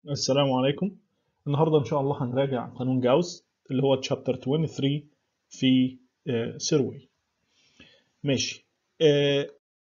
السلام عليكم النهارده ان شاء الله هنراجع قانون جاوس اللي هو تشابتر 23 في سيروي ماشي آه،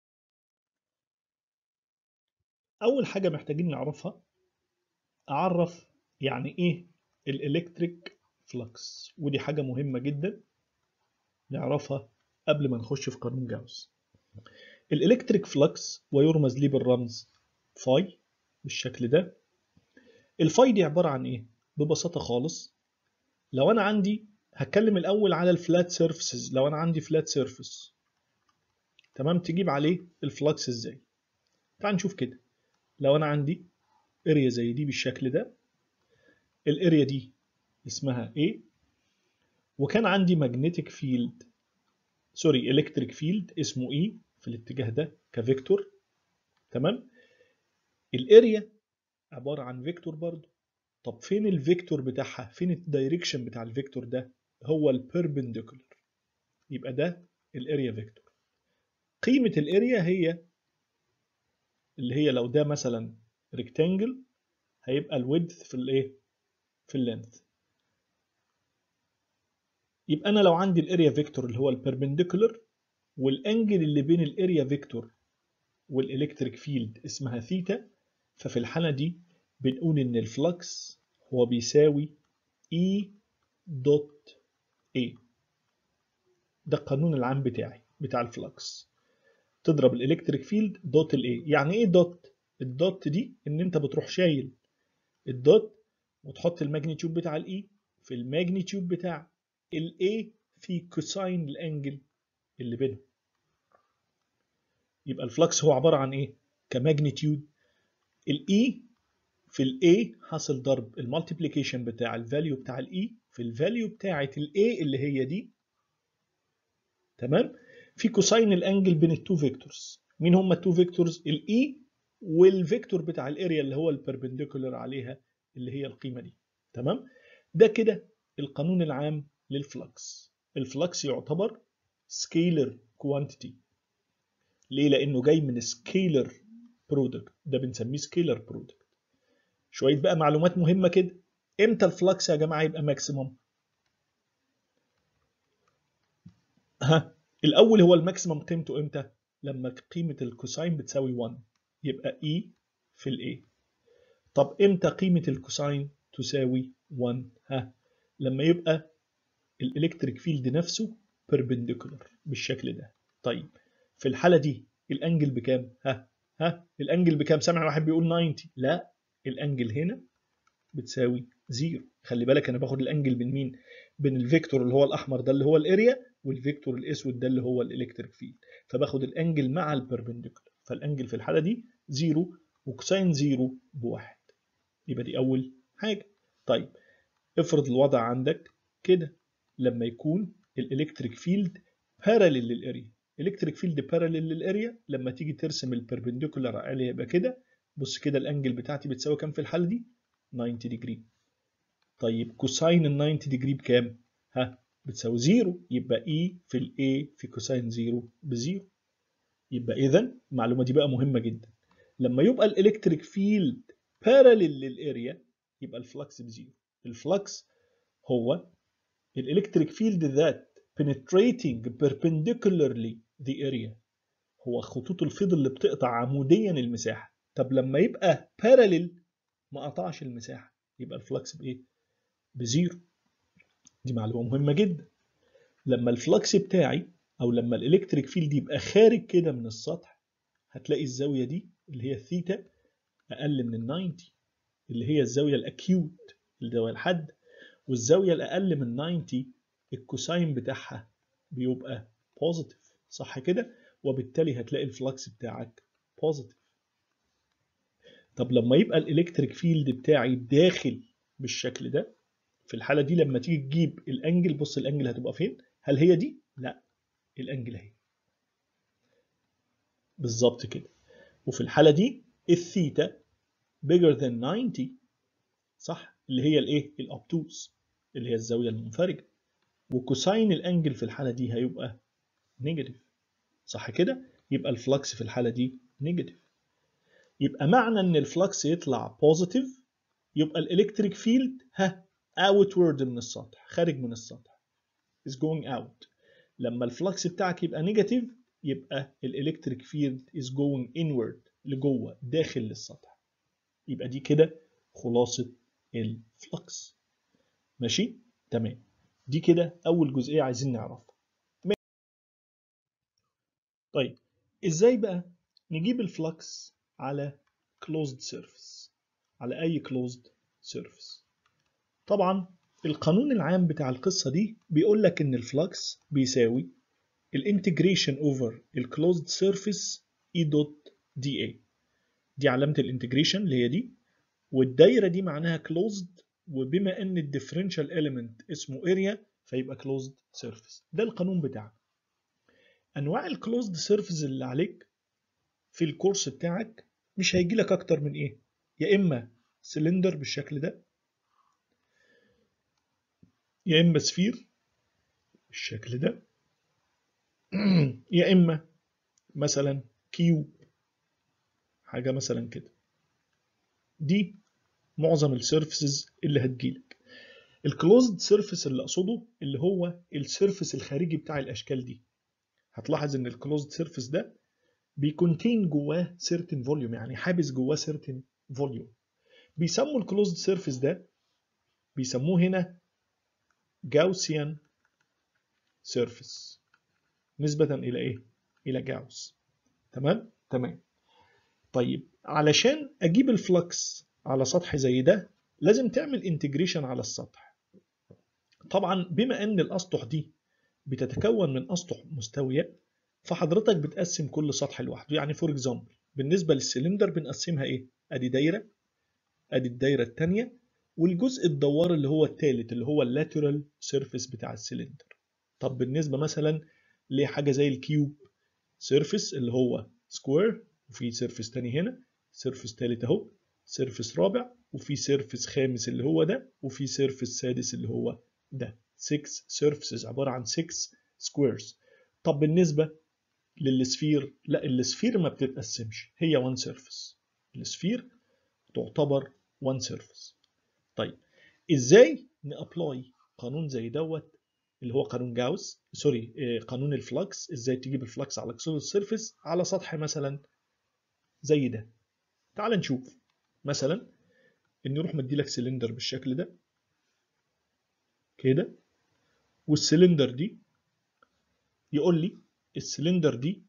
اول حاجه محتاجين نعرفها اعرف يعني ايه الالكتريك فلكس ودي حاجه مهمه جدا نعرفها قبل ما نخش في قانون جاوس الالكتريك فلكس ويرمز ليه بالرمز فاي بالشكل ده الفاي دي عبارة عن ايه؟ ببساطة خالص لو انا عندي هتكلم الاول على الفلات سيرفيسز لو انا عندي فلات سيرفيس تمام تجيب عليه الفلكس ازاي؟ تعال نشوف كده لو انا عندي اريا زي دي بالشكل ده الاريا دي اسمها A وكان عندي ماجنتيك فيلد سوري الكتريك فيلد اسمه E في الاتجاه ده كفيكتور تمام الاريا عبارة عن فيكتور برضو طب فين الفيكتور بتاعها فين الدايركشن بتاع الفيكتور ده هو البيربنديكولر يبقى ده الاريا فيكتور قيمة الاريا هي اللي هي لو ده مثلا ريكتانجل هيبقى الويدث في الايه في اللينث يبقى انا لو عندي الاريا فيكتور اللي هو البيربنديكولر والانجل اللي بين الاريا فيكتور والالكتريك فيلد اسمها ثيتا ففي الحالة دي بنقول إن الفلكس هو بيساوي E دوت A ده القانون العام بتاعي بتاع الفلكس تضرب الإلكتريك فيلد دوت ال A يعني إيه دوت؟ الدوت دي إن أنت بتروح شايل الدوت وتحط الماجنتيود بتاع ال E في الماجنتيود بتاع ال A في كوساين الأنجل اللي بينهم يبقى الفلكس هو عبارة عن إيه؟ كماجنتيود الاي في الاي حاصل ضرب المالتيبليكيشن بتاع الفاليو بتاع الاي في الفاليو بتاعه الاي اللي هي دي تمام في كوساين الانجل بين التو فيكتورز مين هم التو فيكتورز الاي والفيكتور بتاع الاريا اللي هو البربنديكولر عليها اللي هي القيمه دي تمام ده كده القانون العام للفلكس الفلكس يعتبر سكيلر كوانتيتي ليه لانه جاي من سكيلر برودكت ده بنسميه سكيلر برودكت شويه بقى معلومات مهمه كده امتى الفلكس يا جماعه يبقى ماكسيمم ها الاول هو الماكسيمم قيمته امتى لما قيمه الكوساين بتساوي 1 يبقى E في الاي طب امتى قيمه الكوساين تساوي 1 ها لما يبقى الالكتريك فيلد نفسه بيربنديكولر بالشكل ده طيب في الحاله دي الانجل بكام ها ها الانجل بكام سامع واحد بيقول 90 لا الانجل هنا بتساوي زيرو خلي بالك انا باخد الانجل من مين بين الفيكتور اللي هو الاحمر ده اللي هو الاريا والفيكتور الاسود ده اللي هو الالكتريك فيلد فباخد الانجل مع البربنديكولار فالانجل في الحاله دي زيرو وكوساين زيرو بواحد يبقى دي اول حاجه طيب افرض الوضع عندك كده لما يكون الالكتريك فيلد باراليل للاريا الكتريك فيلد باراليل للاريا لما تيجي ترسم البربنديكولار عليه يبقى كده بص كده الانجل بتاعتي بتساوي كام في الحاله دي 90 ديجري طيب كوساين ال 90 ديجري بكام ها بتساوي زيرو يبقى E في ال A في كوساين زيرو بزيرو يبقى اذا المعلومه دي بقى مهمه جدا لما يبقى الالكتريك فيلد باراليل للاريا يبقى الفلكس بزيرو الفلكس هو الالكتريك فيلد ذات penetrating perpendicularly the area هو خطوط الفيض اللي بتقطع عموديا المساحة طب لما يبقى parallel ما قطعش المساحة يبقى الفلكس بإيه؟ بزيرو دي معلومة مهمة جدا لما الفلكس بتاعي أو لما الإلكتريك فيلد يبقى خارج كده من السطح هتلاقي الزاوية دي اللي هي الثيتا أقل من ال 90 اللي هي الزاوية الأكيوت اللي هو الحد والزاوية الأقل من 90 الكوساين بتاعها بيبقى بوزيتيف صح كده وبالتالي هتلاقي الفلكس بتاعك بوزيتيف طب لما يبقى الالكتريك فيلد بتاعي داخل بالشكل ده في الحالة دي لما تيجي تجيب الانجل بص الانجل هتبقى فين هل هي دي لا الانجل اهي بالظبط كده وفي الحالة دي الثيتا bigger than 90 صح اللي هي الايه الابتوس اللي هي الزاوية المنفرجة وكوساين الانجل في الحالة دي هيبقى نيجاتيف صح كده يبقى الفلكس في الحالة دي نيجاتيف يبقى معنى ان الفلكس يطلع بوزيتيف يبقى الالكتريك فيلد ها outward من السطح خارج من السطح is going out لما الفلكس بتاعك يبقى نيجاتيف يبقى الالكتريك فيلد is going inward لجوه داخل للسطح يبقى دي كده خلاصة الفلكس ماشي تمام دي كده أول جزئية عايزين نعرفها طيب ازاي بقى نجيب الفلكس على closed surface على أي closed surface طبعا القانون العام بتاع القصة دي بيقول لك إن الفلكس بيساوي الانتجريشن اوفر الكلوزد سيرفيس اي دوت دي اي دي علامة الانتجريشن اللي هي دي والدايرة دي معناها closed وبما ان الديفرنشال element اسمه area فيبقى closed surface ده القانون بتاعك انواع الكلوزد سيرفيس اللي عليك في الكورس بتاعك مش هيجي لك اكتر من ايه يا اما سلندر بالشكل ده يا اما سفير بالشكل ده يا اما مثلا كيوب حاجه مثلا كده دي معظم السيرفيسز اللي هتجيلك الكلوزد سيرفيس اللي اقصده اللي هو السيرفيس الخارجي بتاع الاشكال دي هتلاحظ ان الكلوزد سيرفيس ده بيكونتين جواه certain فوليوم يعني حابس جواه certain فوليوم بيسموا الكلوزد سيرفيس ده بيسموه هنا جاوسيان سيرفيس نسبة إلى إيه؟ إلى جاوس تمام؟ تمام طيب علشان أجيب الفلكس على سطح زي ده لازم تعمل انتجريشن على السطح طبعا بما ان الاسطح دي بتتكون من اسطح مستويه فحضرتك بتقسم كل سطح لوحده يعني فور اكزامبل بالنسبه للسلندر بنقسمها ايه ادي دايره ادي الدايره الثانيه والجزء الدوار اللي هو الثالث اللي هو اللاترال سيرفيس بتاع السلندر طب بالنسبه مثلا لحاجه زي الكيوب سيرفيس اللي هو سكوير وفي سيرفيس تاني هنا سيرفيس ثالث اهو سيرفيس رابع وفي سيرفيس خامس اللي هو ده وفي سيرفيس سادس اللي هو ده 6 سيرفيسز عبارة عن 6 سكويرز طب بالنسبة للسفير لا السفير ما بتتقسمش هي 1 سيرفيس السفير تعتبر 1 سيرفيس طيب ازاي نابلاي قانون زي دوت اللي هو قانون جاوس سوري قانون الفلكس ازاي تجيب الفلكس على كسور السيرفيس على سطح مثلا زي ده تعال نشوف مثلا ان يروح مديلك سلندر بالشكل ده كده والسلندر دي يقول لي السلندر دي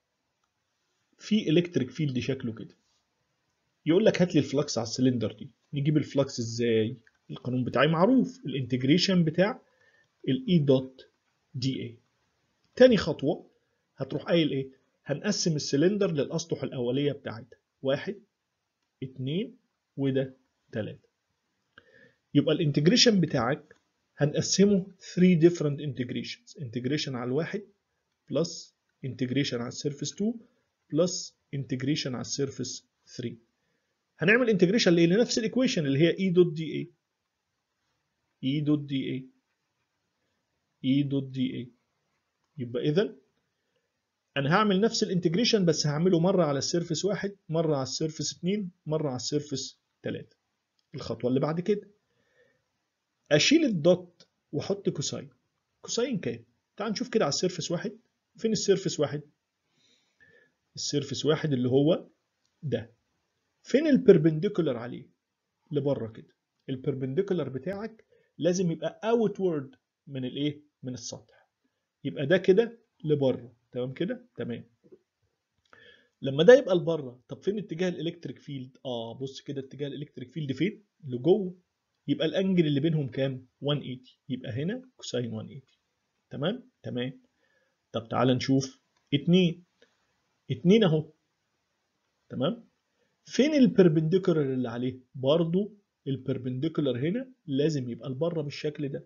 في الكتريك فيلد شكله كده يقول لك هات لي الفلكس على السلندر دي نجيب الفلكس ازاي القانون بتاعي معروف الانتجريشن بتاع الاي دوت دي اي تاني خطوه هتروح قايل ايه هنقسم السلندر للاسطح الاوليه بتاعتها واحد اتنين وده تلاتة يبقى الانتجريشن بتاعك هنقسمه 3 different integrations integration على الواحد plus integration على السيرفيس 2 plus integration على السيرفيس 3 هنعمل انتجريشن ليه لنفس الايكويشن اللي هي e دوت دي اي e دوت دي اي e دوت دي اي يبقى اذا انا هعمل نفس الانتجريشن بس هعمله مره على السيرفيس واحد مره على السيرفيس 2 مره على السيرفيس 3 الخطوه اللي بعد كده اشيل الدوت واحط كوساين كوساين كام تعال نشوف كده على السيرفيس واحد فين السيرفيس واحد السيرفيس واحد اللي هو ده فين البربنديكولار عليه لبره كده البربنديكولار بتاعك لازم يبقى اوتورد من الايه من السطح يبقى ده كده لبره تمام كده تمام لما ده يبقى لبره طب فين اتجاه الالكتريك فيلد اه بص كده اتجاه الالكتريك فيلد فين لجوه يبقى الانجل اللي بينهم كام 180 يبقى هنا كوساين 180 تمام تمام طب تعال نشوف 2 2 اهو تمام فين البربنديكولار اللي عليه برضو البربنديكولار هنا لازم يبقى لبره بالشكل ده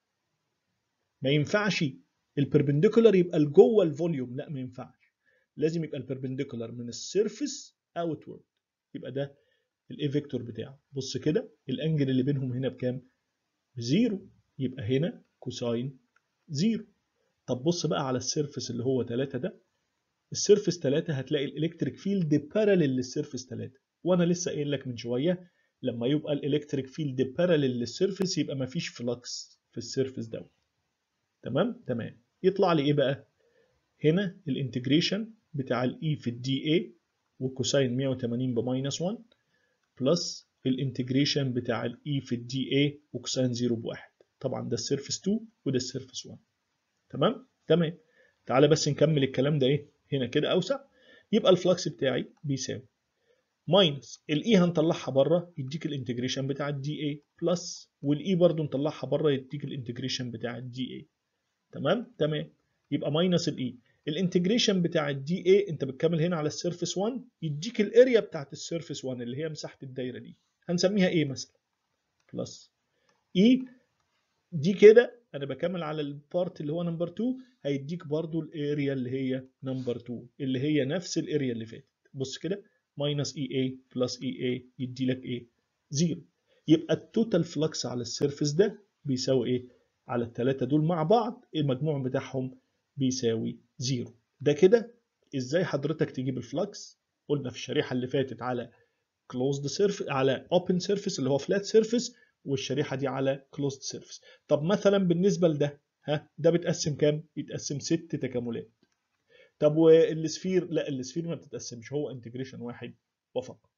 ما ينفعش البربنديكولار يبقى لجوه الفوليوم لا ما ينفعش لازم يبقى البربنديكولار من السيرفيس اوتورد يبقى ده الاي فيكتور بتاعه بص كده الانجل اللي بينهم هنا بكام بزيرو يبقى هنا كوساين زيرو طب بص بقى على السيرفيس اللي هو 3 ده السيرفيس 3 هتلاقي الالكتريك فيلد باراليل للسيرفيس 3 وانا لسه قايل لك من شويه لما يبقى الالكتريك فيلد باراليل للسيرفيس يبقى مفيش فلكس في السيرفيس ده تمام تمام يطلع لي ايه بقى هنا الانتجريشن بتاع الاي في الدي اي وكوساين 180 بماينس 1 بلس الانتجريشن بتاع الاي في الدي اي وكوساين 0 بواحد طبعا ده السيرفيس 2 وده السيرفيس 1 تمام تمام تعالى بس نكمل الكلام ده ايه هنا كده اوسع يبقى الفلكس بتاعي بيساوي ماينس الاي هنطلعها بره يديك الانتجريشن بتاع الدي اي بلس والاي برضو نطلعها بره يديك الانتجريشن بتاع الدي اي تمام تمام يبقى ماينس الاي الانتجريشن بتاع الدي اي انت بتكمل هنا على السيرفيس 1 يديك الاريا بتاعت السيرفيس 1 اللي هي مساحه الدايره دي هنسميها ايه مثلا بلس اي دي كده انا بكمل على البارت اللي هو نمبر 2 هيديك برضو الاريا اللي هي نمبر 2 اللي هي نفس الاريا اللي فاتت بص كده ماينس اي اي بلس اي اي يدي لك ايه زيرو يبقى التوتال فلكس على السيرفيس ده بيساوي ايه على الثلاثه دول مع بعض المجموع بتاعهم بيساوي زيرو ده كده ازاي حضرتك تجيب الفلكس قلنا في الشريحه اللي فاتت على closed surface على open surface اللي هو flat surface والشريحه دي على closed surface طب مثلا بالنسبه لده ها ده بيتقسم كام يتقسم ست تكاملات طب والسفير لا السفير ما بتتقسمش هو انتجريشن واحد وفقط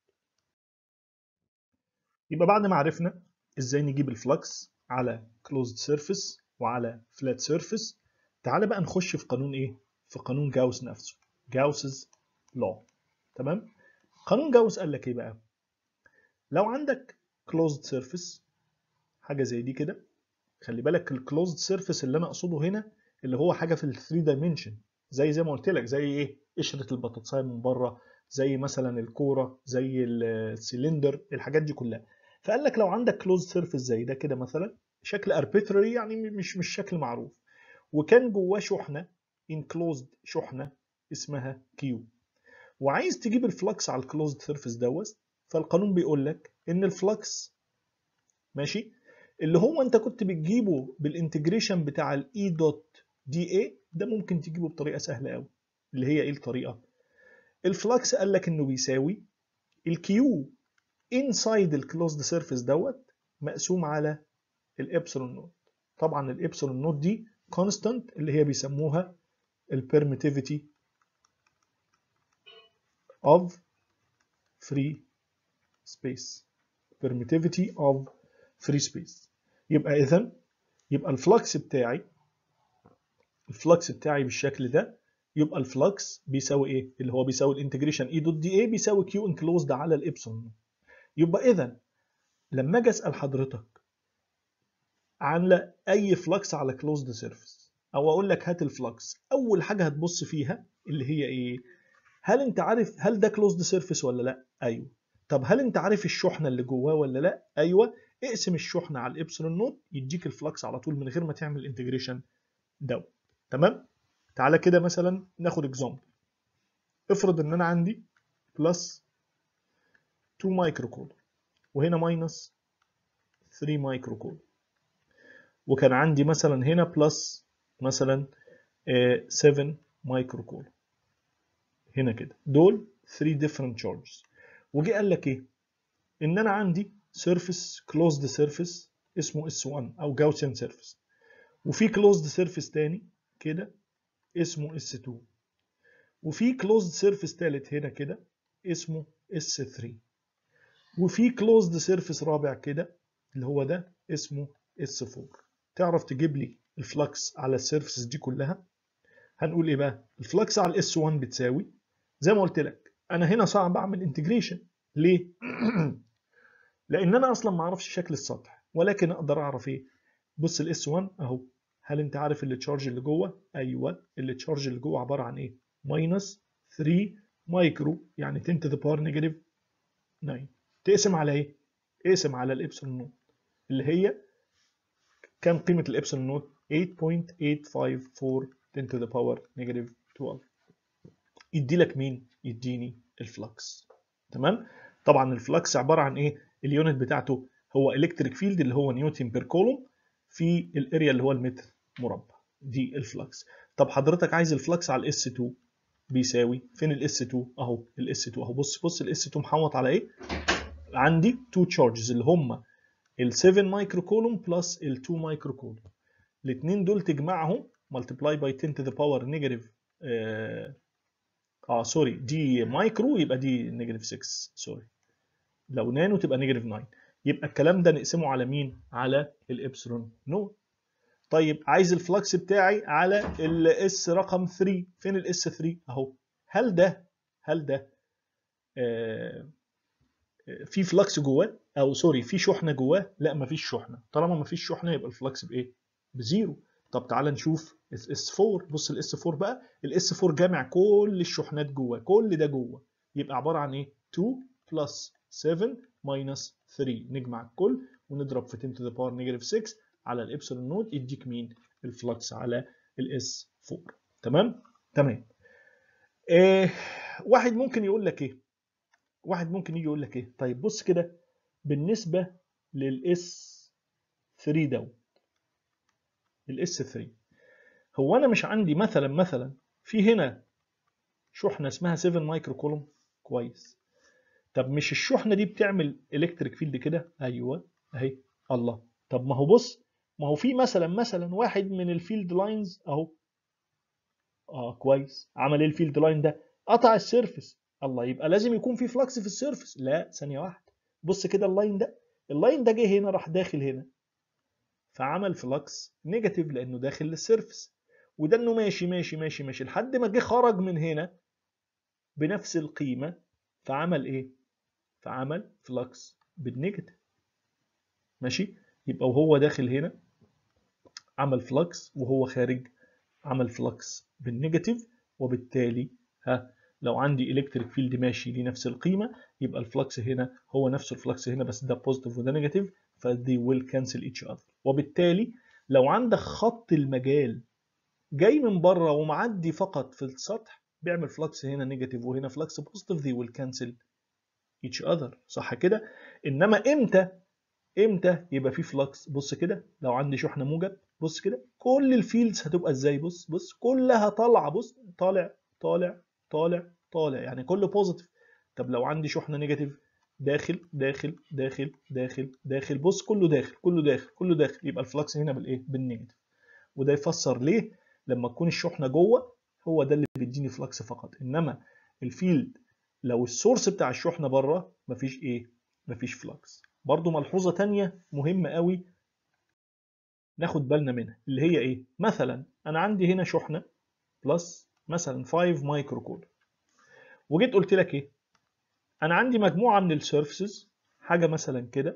يبقى بعد ما عرفنا ازاي نجيب الفلكس على closed surface وعلى flat surface تعالى بقى نخش في قانون ايه في قانون جاوس نفسه جاوس's law تمام قانون جاوس قال لك ايه بقى لو عندك closed surface حاجه زي دي كده خلي بالك الكلوزد سيرفيس اللي انا اقصده هنا اللي هو حاجه في ال 3 دايمنشن زي زي ما قلت لك زي ايه قشره البطاطسايه من بره زي مثلا الكوره زي السلندر الحاجات دي كلها فقال لك لو عندك كلوزد سيرفيس زي ده كده مثلا شكل اربيتري يعني مش مش شكل معروف وكان جواه شحنه انكلوزد شحنه اسمها كيو وعايز تجيب الفلكس على الكلوزد سيرفيس دوت فالقانون بيقول لك ان الفلكس ماشي اللي هو انت كنت بتجيبه بالانتجريشن بتاع الاي دوت دي اي ده ممكن تجيبه بطريقه سهله قوي اللي هي ايه الطريقه الفلكس قال لك انه بيساوي الكيو انسايد الكلوزد سيرفيس دوت مقسوم على الابسلون نوت طبعا الابسلون نوت دي كونستانت اللي هي بيسموها البرميتيفيتي of free space permittivity of free space يبقى اذا يبقى الفلكس بتاعي الفلكس بتاعي بالشكل ده يبقى الفلكس بيساوي ايه اللي هو بيساوي الانتجريشن اي دوت دي اي بيساوي كيو انكلوزد على الابسلون يبقى اذا لما اجي اسال حضرتك عن اي فلكس على كلوزد سيرفيس او اقول لك هات الفلكس اول حاجه هتبص فيها اللي هي ايه هل انت عارف هل ده كلوزد سيرفيس ولا لا ايوه طب هل انت عارف الشحنه اللي جواه ولا لا ايوه اقسم الشحنه على الابسلون نوت يديك الفلكس على طول من غير ما تعمل انتجريشن دوت تمام تعالى كده مثلا ناخد اكزامبل افرض ان انا عندي بلس 2 مايكرو كولر وهنا ماينس 3 مايكرو كولر وكان عندي مثلا هنا بلس مثلا 7 مايكرو كولر هنا كده دول 3 different charges وجي قال لك ايه ان انا عندي surface closed surface اسمه S1 او Gaussian surface وفي closed surface تاني كده اسمه S2 وفي closed surface تالت هنا كده اسمه S3 وفي closed surface رابع كده اللي هو ده اسمه S4 تعرف تجيب لي الفلكس على السيرفيسز دي كلها هنقول ايه بقى الفلكس على الاس 1 بتساوي زي ما قلت لك انا هنا صعب اعمل انتجريشن ليه لان انا اصلا ما اعرفش شكل السطح ولكن اقدر اعرف ايه بص الاس 1 اهو هل انت عارف التشارج اللي جوه ايوه التشارج اللي جوه عباره عن ايه ماينس 3 مايكرو يعني 10 to the power negative 9 تقسم على ايه اقسم على الابسلون نوت اللي هي كام قيمه الابسلون نوت 8.854 10 to the power negative 12 يدي لك مين يديني الفلكس تمام طبعا الفلكس عباره عن ايه اليونت بتاعته هو الكتريك فيلد اللي هو نيوتن بير كولوم في الاريا اللي هو المتر مربع دي الفلكس طب حضرتك عايز الفلكس على الاس 2 بيساوي فين الاس 2 اهو الاس 2 اهو بص بص الاس 2 محوط على ايه عندي تو تشارجز اللي هم ال 7 مايكرو كولوم بلس ال 2 مايكرو كولوم الاثنين دول تجمعهم multiply by 10 to the power negative اه, آه سوري دي مايكرو يبقى دي نيجاتيف 6 سوري لو نانو تبقى نيجاتيف 9 يبقى الكلام ده نقسمه على مين؟ على الابسلون نود طيب عايز الفلكس بتاعي على الاس رقم 3 فين الاس 3 اهو هل ده هل ده آه في فلكس جواه او سوري في شحنه جواه لا مفيش شحنه طالما مفيش شحنه يبقى الفلكس بايه بزيرو طب تعال نشوف اس 4 بص الاس 4 بقى الاس 4 جامع كل الشحنات جواه كل ده جوه يبقى عباره عن ايه 2 بلس 7 ماينس 3 نجمع الكل ونضرب في 10 to the power negative 6 على الابسلون نود يديك مين الفلكس على الاس 4 تمام تمام آه واحد ممكن يقول لك ايه واحد ممكن يجي يقول لك ايه طيب بص كده بالنسبه للاس 3 دوت الاس 3 هو انا مش عندي مثلا مثلا في هنا شحنه اسمها 7 مايكرو كولوم كويس طب مش الشحنه دي بتعمل الكتريك فيلد كده ايوه اهي الله طب ما هو بص ما هو في مثلا مثلا واحد من الفيلد لاينز اهو اه كويس عمل ايه الفيلد لاين ده قطع السيرفس الله يبقى لازم يكون في فلكس في السيرفس لا ثانيه واحده بص كده اللاين ده اللاين ده جه هنا راح داخل هنا فعمل فلكس نيجاتيف لانه داخل للسيرفس وده انه ماشي ماشي ماشي ماشي لحد ما جه خرج من هنا بنفس القيمه فعمل ايه فعمل فلكس بالنيجاتيف ماشي يبقى وهو داخل هنا عمل فلكس وهو خارج عمل فلكس بالنيجاتيف وبالتالي ها لو عندي الكتريك فيلد ماشي ليه نفس القيمه يبقى الفلكس هنا هو نفس الفلكس هنا بس ده بوزيتيف وده نيجاتيف فدي ويل كانسل ايتش اذر وبالتالي لو عندك خط المجال جاي من بره ومعدي فقط في السطح بيعمل فلكس هنا نيجاتيف وهنا فلكس بوزيتيف دي ويل كانسل each other صح كده انما امتى امتى يبقى في فلكس بص كده لو عندي شحنه موجب بص كده كل الفيلدز هتبقى ازاي بص بص كلها طالعه بص طالع طالع طالع طالع يعني كله بوزيتيف طب لو عندي شحنه نيجاتيف داخل داخل داخل داخل داخل بص كله داخل كله داخل كله داخل يبقى الفلكس هنا بالايه بالنيجاتيف وده يفسر ليه لما تكون الشحنه جوه هو ده اللي بيديني فلكس فقط انما الفيلد لو السورس بتاع الشحنه بره مفيش ايه مفيش فلكس برضو ملحوظه تانية مهمه قوي ناخد بالنا منها اللي هي ايه مثلا انا عندي هنا شحنه بلس مثلا 5 مايكرو كول وجيت قلت لك ايه انا عندي مجموعه من السيرفيسز حاجه مثلا كده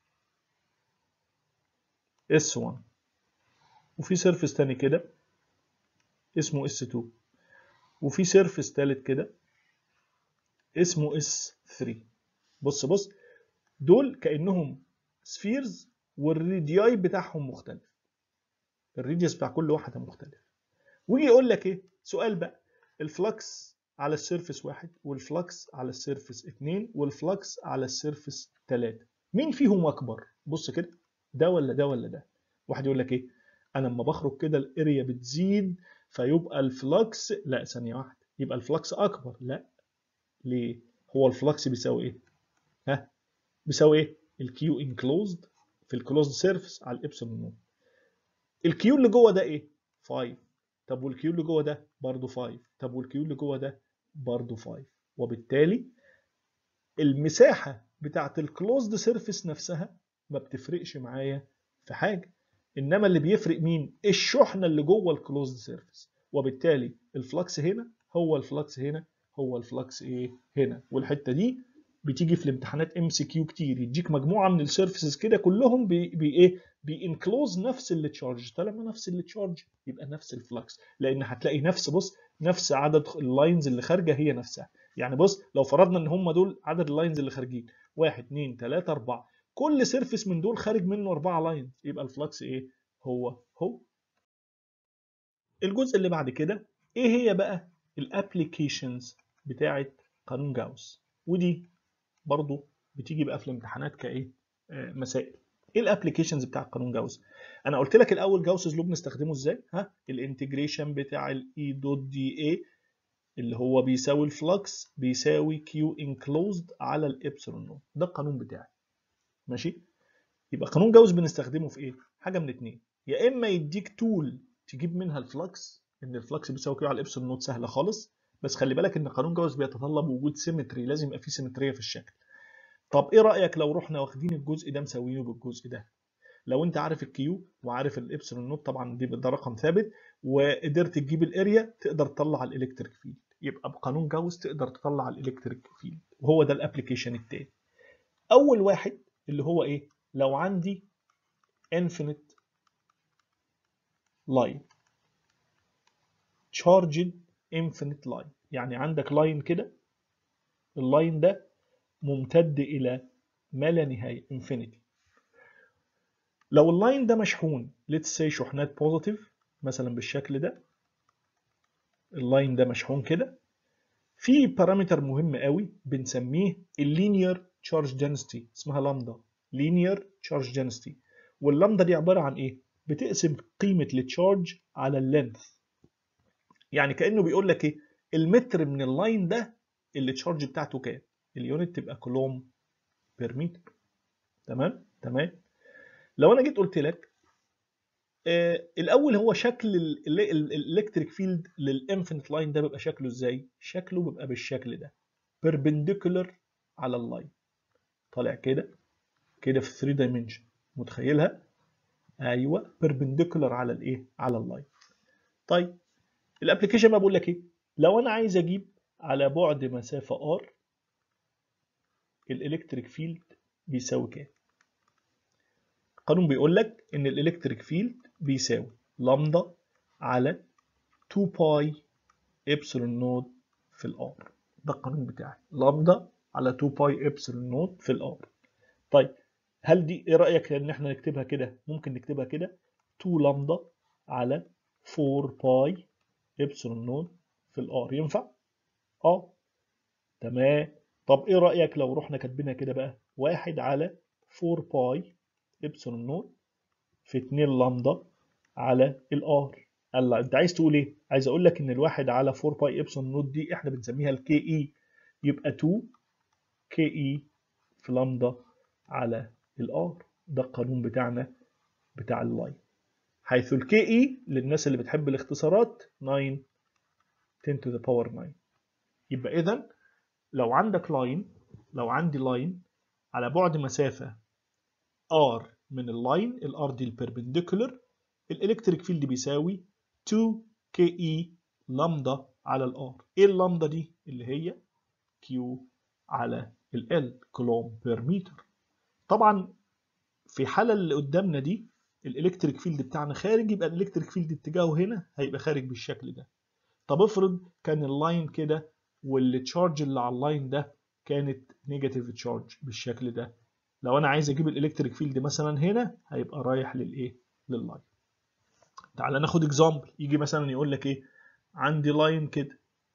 S1 وفي سيرفيس تاني كده اسمه S2 وفي سيرفيس تالت كده اسمه S3 بص بص دول كأنهم سفيرز والريدياي بتاعهم مختلف الريديوس بتاع كل واحدة مختلف ويجي يقول لك ايه سؤال بقى الفلكس على السيرفس واحد والفلكس على السيرفس اتنين والفلكس على السيرفس تلاتة مين فيهم اكبر بص كده ده ولا ده ولا ده واحد يقول لك ايه انا لما بخرج كده الاريا بتزيد فيبقى الفلكس لا ثانيه واحده يبقى الفلكس اكبر لا ليه هو الفلكس بيساوي ايه ها بيساوي ايه الكيو انكلوزد في الكلوزد سيرفيس على الابسلون نوت الكيو اللي جوه ده ايه 5 طب والكيو اللي جوه ده برضه 5 طب والكيو اللي جوه ده برضه 5 وبالتالي المساحه بتاعت الكلوزد سيرفيس نفسها ما بتفرقش معايا في حاجه انما اللي بيفرق مين الشحنه اللي جوه الكلوزد سيرفيس وبالتالي الفلكس هنا هو الفلكس هنا هو الفلكس ايه هنا والحته دي بتيجي في الامتحانات ام سي كيو كتير يديك مجموعه من السيرفيسز كده كلهم بي, بي ايه بينكلوز نفس التشارج طالما نفس التشارج يبقى نفس الفلكس لان هتلاقي نفس بص نفس عدد اللاينز اللي خارجه هي نفسها يعني بص لو فرضنا ان هم دول عدد اللاينز اللي خارجين 1 2 3 4 كل سيرفيس من دول خارج منه 4 لاينز يبقى الفلكس ايه هو هو الجزء اللي بعد كده ايه هي بقى الابليكيشنز بتاعه قانون جاوس ودي برضو بتيجي بقى في الامتحانات كايه آه مسائل ايه الابليكيشنز بتاع قانون جاوس انا قلت لك الاول جاوس لوب بنستخدمه ازاي ها الانتجريشن بتاع الاي دوت دي اي اللي هو بيساوي الفلكس بيساوي كيو انكلوزد على الابسلون نوت ده القانون بتاعي ماشي يبقى قانون جاوس بنستخدمه في ايه حاجه من اتنين يا اما يديك تول تجيب منها الفلكس ان الفلكس بيساوي كيو على الابسلون نوت سهله خالص بس خلي بالك ان قانون جاوس بيتطلب وجود سيمتري لازم يبقى فيه سيمتريه في الشكل طب ايه رايك لو رحنا واخدين الجزء ده مساويينه بالجزء ده لو انت عارف الكيو وعارف الابسلون نوت طبعا دي ده رقم ثابت وقدرت تجيب الاريا تقدر تطلع الالكتريك فيلد يبقى بقانون جاوس تقدر تطلع الالكتريك فيلد وهو ده الابلكيشن التاني اول واحد اللي هو ايه لو عندي infinite line charged infinite line يعني عندك لاين كده اللاين ده ممتد الى ما لا نهايه infinity لو اللاين ده مشحون let's say شحنات بوزيتيف مثلا بالشكل ده اللاين ده مشحون كده في بارامتر مهم قوي بنسميه اللينير تشارج دنسيتي اسمها لامدا لينير تشارج دنسيتي واللامدا دي عباره عن ايه بتقسم قيمه التشارج على اللينث يعني كانه بيقول لك ايه المتر من اللاين ده اللي التشارج بتاعته كام اليونت تبقى كولوم بير متر تمام تمام لو انا جيت قلت لك آه الاول هو شكل الالكتريك فيلد للانفينيت لاين ده بيبقى شكله ازاي شكله بيبقى بالشكل ده بيربنديكولار على اللاين طالع كده كده في 3 دايمنشن متخيلها ايوه بيربنديكولار على الايه على اللاين طيب الابلكيشن بقى بقول لك ايه لو انا عايز اجيب على بعد مسافه ار الالكتريك فيلد بيساوي كام القانون بيقول لك ان الالكتريك فيلد بيساوي لامدا على 2 باي ابسلون نوت في الار ده القانون بتاعي لامدا على 2 باي ابسلون نوت في الار طيب هل دي ايه رايك ان احنا نكتبها كده ممكن نكتبها كده 2 لامدا على 4 باي ابسلون نوت في الار ينفع اه تمام طب ايه رايك لو رحنا كاتبينها كده بقى واحد على 4 باي ابسلون نوت في 2 لامدا على الار الله انت عايز تقول ايه عايز اقول لك ان الواحد على 4 باي ابسلون نوت دي احنا بنسميها الكي اي يبقى 2 كي اي في لامدا على الار ده القانون بتاعنا بتاع اللاين حيث الكي اي للناس اللي بتحب الاختصارات 9 10 to the power 9 يبقى اذا لو عندك لاين لو عندي لاين على بعد مسافه r من اللاين الار دي البيربنديكولر الالكتريك فيلد بيساوي 2 كي اي لامدا على الار ايه اللامدا دي اللي هي كيو على ال كولوم بير متر طبعا في الحاله اللي قدامنا دي الالكتريك فيلد بتاعنا خارج يبقى الالكتريك فيلد اتجاهه هنا هيبقى خارج بالشكل ده طب افرض كان اللاين كده والتشارج اللي على اللاين ده كانت نيجاتيف تشارج بالشكل ده لو انا عايز اجيب الالكتريك فيلد مثلا هنا هيبقى رايح للايه لللاين تعال ناخد اكزامبل يجي مثلا يقول لك ايه عندي لاين كده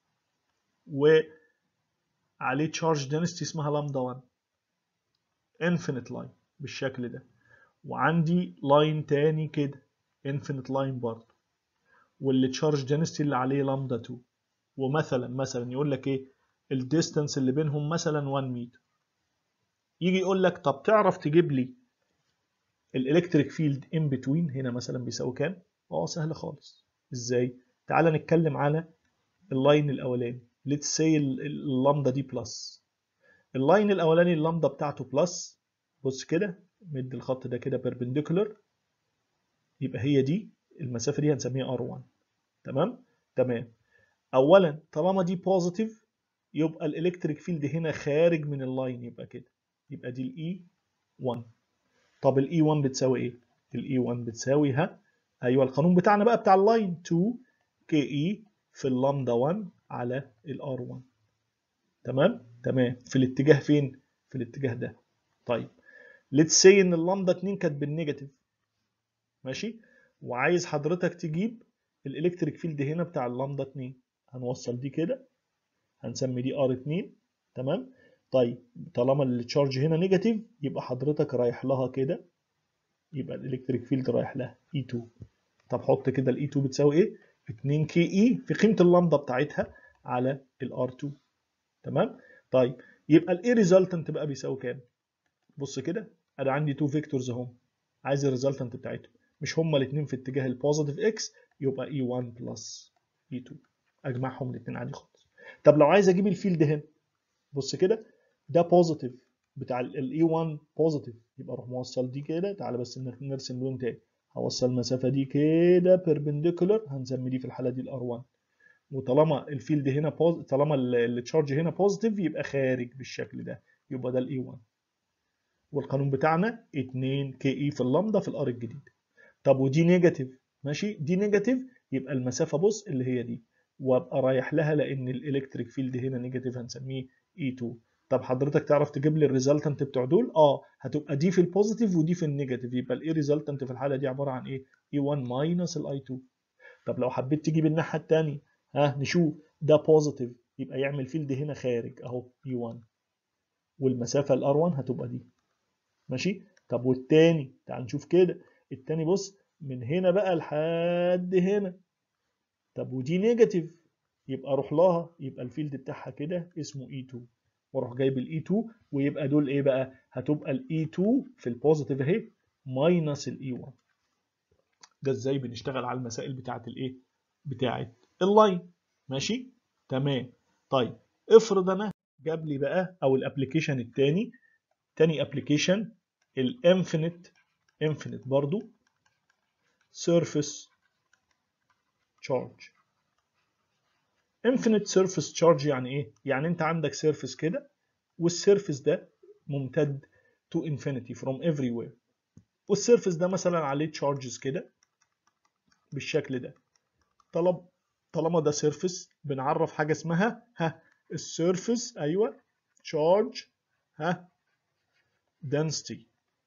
وعليه تشارج دنسيتي اسمها لامدا 1 انفينيت لاين بالشكل ده وعندي لاين تاني كده انفينيت لاين برضه واللي تشارج دنسيتي اللي عليه لامدا 2 ومثلا مثلا يقول لك ايه الديستانس اللي بينهم مثلا 1 متر يجي يقول لك طب تعرف تجيب لي الالكتريك فيلد ان بتوين هنا مثلا بيساوي كام اه سهل خالص ازاي تعال نتكلم على اللاين الاولاني ليتس سي اللامدا دي بلس اللاين الاولاني اللامدا بتاعته بلس بص كده مد الخط ده كده بيربنديكولر يبقى هي دي المسافه دي هنسميها R1 تمام تمام اولا طالما دي بوزيتيف يبقى الالكتريك فيلد هنا خارج من اللاين يبقى كده يبقى دي الاي 1 طب الاي 1 بتساوي ايه الاي 1 بتساوي ها ايوه القانون بتاعنا بقى بتاع اللاين 2 كي اي في اللامدا 1 على الار 1 تمام تمام في الاتجاه فين في الاتجاه ده طيب ليتس سي ان اللامدا 2 كانت بالنيجاتيف ماشي وعايز حضرتك تجيب الالكتريك فيلد هنا بتاع اللامدا 2 هنوصل دي كده هنسمي دي ار 2 تمام طيب طالما التشارج هنا نيجاتيف يبقى حضرتك رايح لها كده يبقى الالكتريك فيلد رايح لها اي 2 طب حط كده الاي 2 بتساوي ايه 2 كي اي في قيمه اللامدا بتاعتها على الار 2 تمام طيب يبقى الاي ريزلتنت بقى بيساوي كام بص كده انا عندي تو فيكتورز اهم عايز الريزلتنت بتاعتهم مش هما الاثنين في اتجاه البوزيتيف اكس يبقى اي 1 بلس اي 2 اجمعهم الاثنين عادي خالص طب لو عايز اجيب الفيلد هنا بص كده ده بوزيتيف بتاع الاي 1 بوزيتيف يبقى اروح موصل دي كده تعالى بس نرسم لون تاني هوصل المسافه دي كده بيربنديكولار هنسمي دي في الحاله دي الار 1 وطالما الفيلد هنا بوز... طالما التشارج هنا بوزيتيف يبقى خارج بالشكل ده يبقى ده الاي 1 والقانون بتاعنا 2 كي اي في اللامدا في الار الجديد طب ودي نيجاتيف ماشي دي نيجاتيف يبقى المسافه بص اللي هي دي وابقى رايح لها لان الالكتريك فيلد هنا نيجاتيف هنسميه اي 2 طب حضرتك تعرف تجيب لي الريزلتنت بتوع دول اه هتبقى دي في البوزيتيف ودي في النيجاتيف يبقى الاي ريزلتنت في الحاله دي عباره عن ايه اي 1 ماينس الاي 2 طب لو حبيت تجيب الناحيه الثانيه ها نشوف ده بوزيتيف يبقى يعمل فيلد هنا خارج اهو اي 1 والمسافه الار 1 هتبقى دي ماشي طب والتاني تعال نشوف كده التاني بص من هنا بقى لحد هنا طب ودي نيجاتيف يبقى اروح لها يبقى الفيلد بتاعها كده اسمه اي 2 واروح جايب الاي 2 ويبقى دول ايه بقى هتبقى الاي 2 في البوزيتيف اهي ماينس الاي 1 ده ازاي بنشتغل على المسائل بتاعه الايه بتاعه اللاين ماشي تمام طيب افرض انا جاب لي بقى او الابلكيشن الثاني تاني ابلكيشن الانفينيت انفينيت برضو surface charge infinite surface charge يعني ايه يعني انت عندك سيرفيس كده والسيرفيس ده ممتد to infinity from everywhere والسيرفيس ده مثلا عليه تشارجز كده بالشكل ده طلب طالما ده سيرفيس بنعرف حاجه اسمها ها السيرفيس ايوه تشارج ها density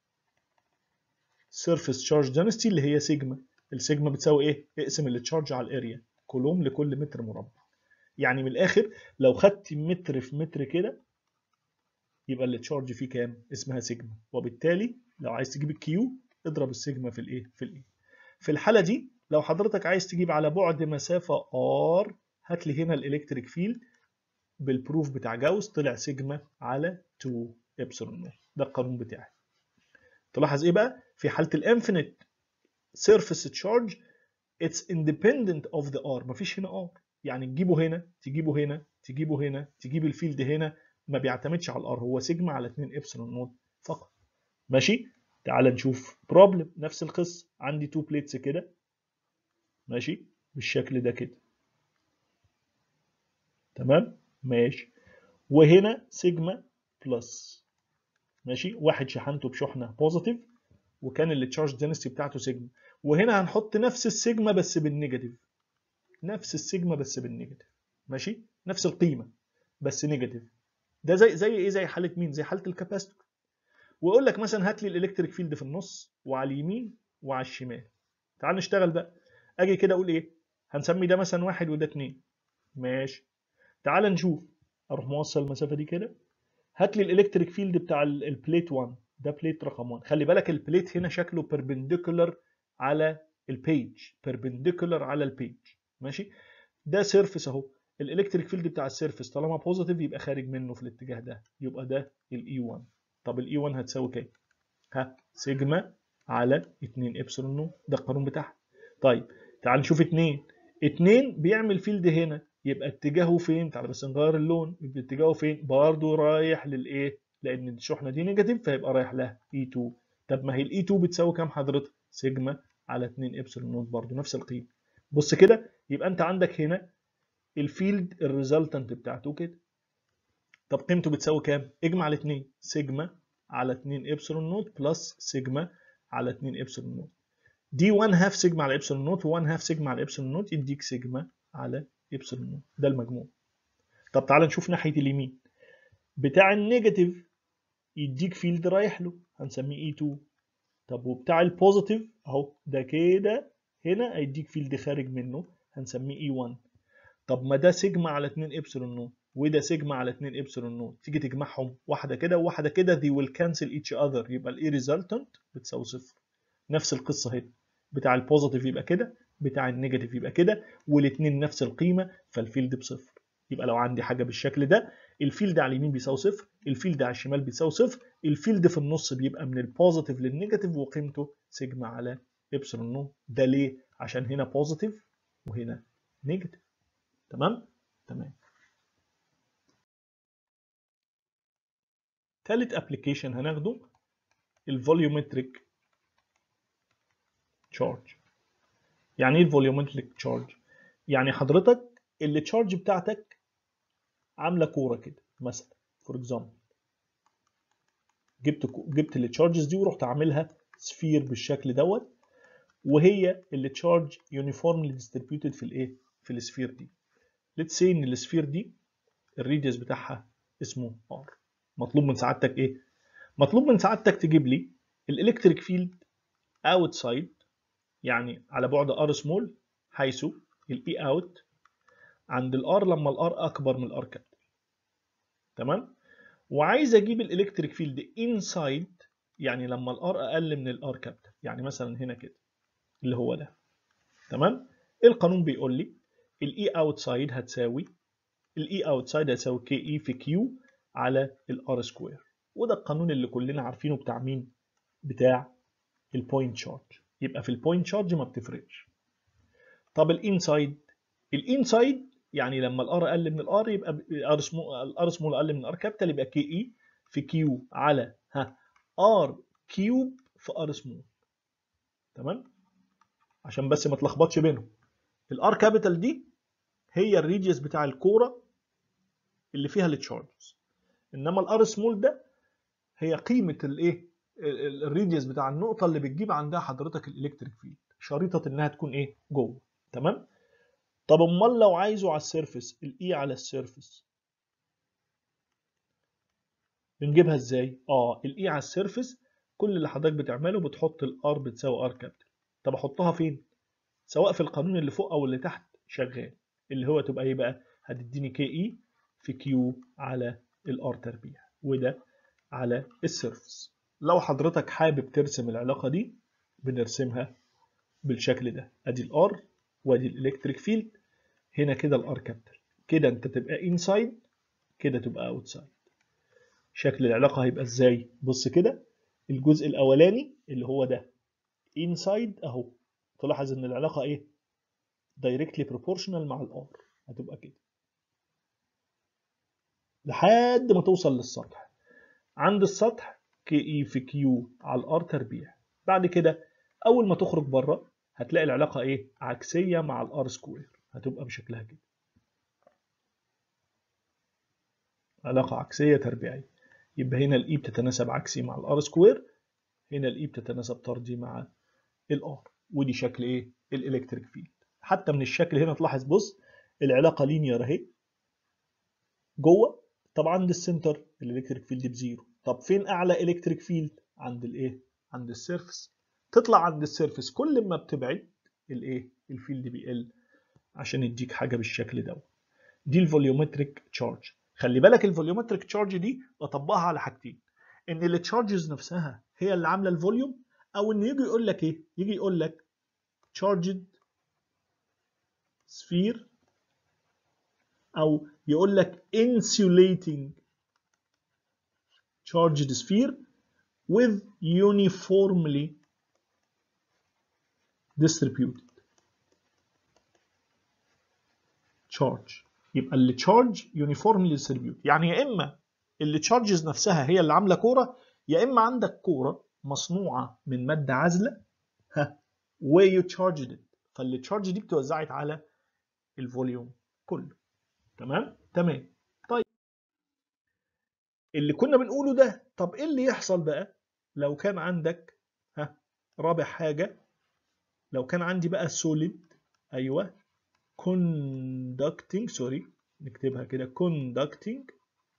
surface charge density اللي هي سيجما السيجما بتساوي ايه اقسم التشارج على الاريا كولوم لكل متر مربع يعني من الاخر لو خدت متر في متر كده يبقى التشارج فيه كام اسمها سيجما وبالتالي لو عايز تجيب الكيو اضرب السيجما في الايه في الايه في الحاله دي لو حضرتك عايز تجيب على بعد مسافه ار هات لي هنا الالكتريك فيلد بالبروف بتاع جاوس طلع سيجما على 2 ابسلون نوت ده القانون بتاعي تلاحظ ايه بقى في حاله الانفينيت سيرفيس تشارج اتس اندبندنت اوف ذا ار مفيش هنا ار يعني تجيبه هنا تجيبه هنا تجيبه هنا تجيب الفيلد هنا ما بيعتمدش على الار هو سيجما على 2 ابسلون نوت فقط ماشي تعال نشوف بروبلم نفس القصه عندي تو بليتس كده ماشي بالشكل ده كده تمام ماشي وهنا سيجما بلس ماشي واحد شحنته بشحنه بوزيتيف وكان التشارج دينستي بتاعته سيجما وهنا هنحط نفس السيجما بس بالنيجاتيف نفس السيجما بس بالنيجاتيف ماشي نفس القيمه بس نيجاتيف ده زي زي ايه زي حاله مين زي حاله الكاباستور ويقول لك مثلا هات لي الالكتريك فيلد في النص وعلى اليمين وعلى الشمال تعال نشتغل بقى اجي كده اقول ايه هنسمي ده مثلا واحد وده اتنين ماشي تعال نشوف اروح موصل المسافه دي كده هات لي الالكتريك فيلد بتاع البليت 1 ده بليت رقم 1 خلي بالك البليت هنا شكله بيربنديكولار على البيج بيربنديكولار على البيج ماشي ده سيرفيس اهو الالكتريك فيلد بتاع السيرفيس طالما بوزيتيف يبقى خارج منه في الاتجاه ده يبقى ده الاي 1 طب الاي 1 هتساوي كام ها سيجما على 2 ابسلون نو ده القانون بتاعها طيب تعال نشوف 2 2 بيعمل فيلد هنا يبقى اتجاهه فين تعال بس نغير اللون يبقى اتجاهه فين برضه رايح للايه لان الشحنه دي نيجاتيف فيبقى رايح لها اي 2 طب ما هي الاي 2 بتساوي كام حضرتك سيجما على 2 ابسلون نوت برضه نفس القيمه بص كده يبقى انت عندك هنا الفيلد الريزلتنت بتاعته كده طب قيمته بتساوي كام اجمع الاثنين سيجما على 2 ابسلون نوت بلس سيجما على 2 ابسلون نوت دي 1 هاف سيجما على ابسلون نوت و1 هاف سيجما على ابسلون نوت يديك سيجما على ابسلون نوت ده المجموع طب تعال نشوف ناحيه اليمين بتاع النيجاتيف يديك فيلد رايح له هنسميه اي 2 طب وبتاع البوزيتيف اهو ده كده هنا هيديك فيلد خارج منه هنسميه اي 1 طب ما ده سيجما على 2 ابسلون نوت وده سيجما على 2 ابسلون نوت تيجي تجمعهم واحده كده وواحده كده they will cancel each other يبقى الاي ريزلتنت بتساوي صفر نفس القصه هنا بتاع البوزيتيف يبقى كده بتاع النيجاتيف يبقى كده والاثنين نفس القيمه فالفيلد بصفر يبقى لو عندي حاجه بالشكل ده الفيلد على اليمين بيساوي صفر الفيلد على الشمال بيساوي صفر الفيلد في النص بيبقى من البوزيتيف للنيجاتيف وقيمته سيجما على ابسلون نو ده ليه عشان هنا بوزيتيف وهنا نيجاتيف تمام تمام ثالث ابلكيشن هناخده الفوليومتريك تشارج يعني ايه الفوليومتريك تشارج يعني حضرتك اللي تشارج بتاعتك عامله كوره كده مثلا فور اكزامبل جبت جبت التشارجز دي ورحت عاملها سفير بالشكل دوت وهي اللي تشارج يونيفورملي ديستريبيوتد في الايه في السفير دي ليتس سي ان السفير دي الريديوس بتاعها اسمه ار مطلوب من سعادتك ايه مطلوب من سعادتك تجيب لي الالكتريك فيلد اوتسايد يعني على بعد ار سمول حيث الاي اوت عند الار لما الار اكبر من الار كابيتال تمام وعايز اجيب الالكتريك فيلد انسايد يعني لما الار اقل من الار كابيتال يعني مثلا هنا كده اللي هو ده تمام القانون بيقول لي الاي اوتسايد هتساوي الاي اوتسايد هتساوي كي اي في كيو على الار سكوير وده القانون اللي كلنا عارفينه بتاع مين بتاع البوينت شارج يبقى في البوينت شارج ما بتفرقش طب الانسايد الانسايد يعني لما الار اقل من الار يبقى الار سمول الار سمول اقل من الار كابيتال يبقى كي اي في كيو على ها ار كيوب في ار سمول تمام عشان بس ما تلخبطش بينهم الار كابيتال دي هي الريديوس بتاع الكوره اللي فيها التشارجز انما الار سمول ده هي قيمه الايه الريديوس بتاع النقطه اللي بتجيب عندها حضرتك الالكتريك فيلد شريطه انها تكون ايه جوه تمام طب امال لو عايزه على السيرفس الاي على السيرفس بنجيبها ازاي اه الاي على السيرفس كل اللي حضرتك بتعمله بتحط الار بتساوي ار كابيتال طب احطها فين سواء في القانون اللي فوق او اللي تحت شغال اللي هو تبقى ايه بقى هتديني كي اي في كيو على الار تربيع وده على السيرفس لو حضرتك حابب ترسم العلاقه دي بنرسمها بالشكل ده ادي الار وادي الالكتريك فيلد هنا كده الار كابيتال كده انت تبقى انسايد كده تبقى اوتسايد شكل العلاقه هيبقى ازاي بص كده الجزء الاولاني اللي هو ده انسايد اهو تلاحظ ان العلاقه ايه دايركتلي بروبورشنال مع الار هتبقى كده لحد ما توصل للسطح عند السطح كي اي في كيو على الار تربيع بعد كده اول ما تخرج بره هتلاقي العلاقه ايه عكسيه مع الار سكوير هتبقى بشكلها كده علاقه عكسيه تربيعيه يبقى هنا الاي بتتناسب عكسي مع الار سكوير هنا الاي بتتناسب طردي مع الار ودي شكل ايه الالكتريك فيلد حتى من الشكل هنا تلاحظ بص العلاقه لينير اهي جوه طب عند السنتر الالكتريك فيلد بزيرو طب فين اعلى الكتريك فيلد عند الايه عند السيرفس تطلع عند السيرفس كل ما بتبعد الايه الفيلد بيقل عشان يديك حاجه بالشكل ده دي الفوليومتريك تشارج خلي بالك الفوليومتريك تشارج دي بطبقها على حاجتين ان التشارجز نفسها هي اللي عامله الفوليوم او ان يجي يقول لك ايه يجي يقول لك charged sphere او يقول لك insulating charged sphere with uniformly distributed charge يبقى اللي charge uniformly distributed يعني يا اما اللي charges نفسها هي اللي عامله كوره يا اما عندك كوره مصنوعه من ماده عازله ها where you charged it فاللي تشارج دي بتوزعت على الفوليوم كله تمام تمام طيب اللي كنا بنقوله ده طب ايه اللي يحصل بقى لو كان عندك ها رابع حاجه لو كان عندي بقى سوليد ايوه conducting سوري نكتبها كده conducting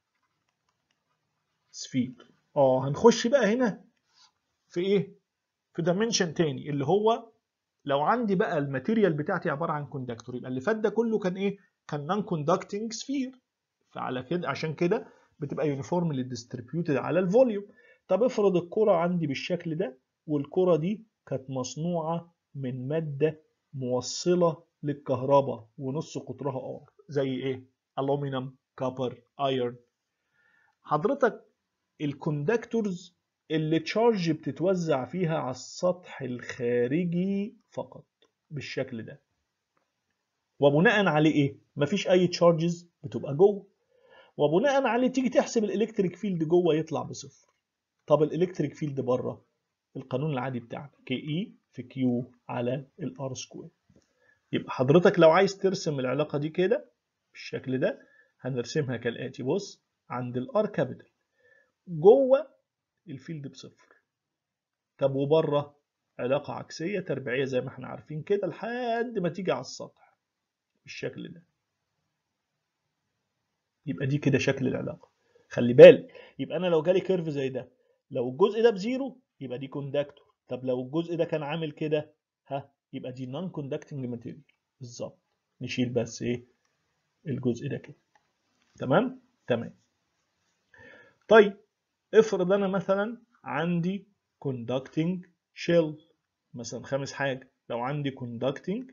sphere اه هنخش بقى هنا في ايه في دايمنشن تاني اللي هو لو عندي بقى الماتيريال بتاعتي عباره عن كوندكتور يبقى اللي فات ده كله كان ايه كان نون كوندكتنج سفير فعلى كده عشان كده بتبقى يونيفورملي ديستريبيوتد على الفوليوم طب افرض الكره عندي بالشكل ده والكره دي كانت مصنوعه من ماده موصله للكهرباء ونص قطرها ار زي ايه الومنيوم كوبر ايرون حضرتك الكوندكتورز اللي تشارج بتتوزع فيها على السطح الخارجي فقط بالشكل ده وبناء عليه ايه مفيش اي تشارجز بتبقى جوه وبناء عليه تيجي تحسب الالكتريك فيلد جوه يطلع بصفر طب الالكتريك فيلد بره القانون العادي بتاعنا كي اي في كيو على الار سكوير يبقى حضرتك لو عايز ترسم العلاقه دي كده بالشكل ده هنرسمها كالاتي بص عند الار كابيتال جوه الفيلد بصفر طب وبره علاقه عكسيه تربيعيه زي ما احنا عارفين كده لحد ما تيجي على السطح بالشكل ده يبقى دي كده شكل العلاقه خلي بالك يبقى انا لو جالي كيرف زي ده لو الجزء ده بزيرو يبقى دي كوندكتور طب لو الجزء ده كان عامل كده ها يبقى دي نون كوندكتنج ماتيريال بالظبط نشيل بس ايه الجزء ده كده تمام تمام طيب افرض انا مثلا عندي conducting shell مثلا خامس حاجه لو عندي conducting